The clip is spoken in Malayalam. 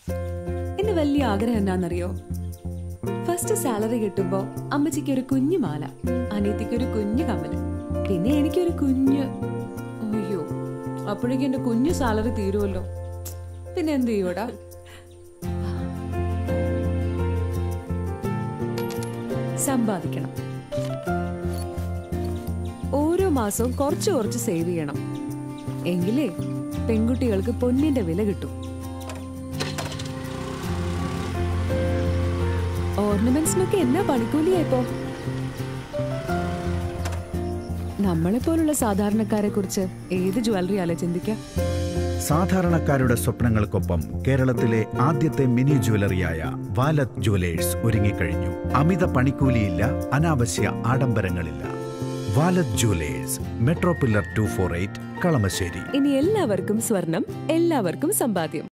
എന്റെ വലിയ ആഗ്രഹം എന്നാന്നറിയോ ഫസ്റ്റ് സാലറി കിട്ടുമ്പോ അമ്മച്ചിക്ക് ഒരു കുഞ്ഞു മാല അനിയത്തിക്ക് ഒരു കുഞ്ഞു കമ്മല് പിന്നെ എനിക്കൊരു കുഞ്ഞ് അയ്യോ അപ്പോഴേക്കും എന്റെ കുഞ്ഞു സാലറി തീരുമല്ലോ പിന്നെ എന്ത് ചെയ്യൂടാ സമ്പാദിക്കണം ഓരോ മാസവും കുറച്ച് കുറച്ച് സേവ് ചെയ്യണം എങ്കിലേ പെൺകുട്ടികൾക്ക് പൊന്നിന്റെ വില കിട്ടും ഓർണമെന്റ്സിനൊക്കെ എന്നാ പണിക്കൂലിയാ ഇപ്പോ നമ്മളെ പോലുള്ള സാധാരണക്കാരെ കുറിച്ച് ഏത് ജ്വല്ലറി അല്ലേ ചിന്തിക്കാം സാധാരണക്കാരുടെ സ്വപ്നങ്ങൾക്കൊപ്പം കേരളത്തിലെ ആദ്യത്തെ മിനി ജ്വല്ലറിയായ വാലത് ജ്വല്ലേഴ്സ് ഒരുങ്ങിക്കഴിഞ്ഞു അമിത പണിക്കൂലിയില്ല അനാവശ്യ ആഡംബരങ്ങളില്ല Valath jewellers metro pillar two four eight Kalamassery ഇനി എല്ലാവർക്കും സ്വർണം എല്ലാവർക്കും സമ്പാദ്യം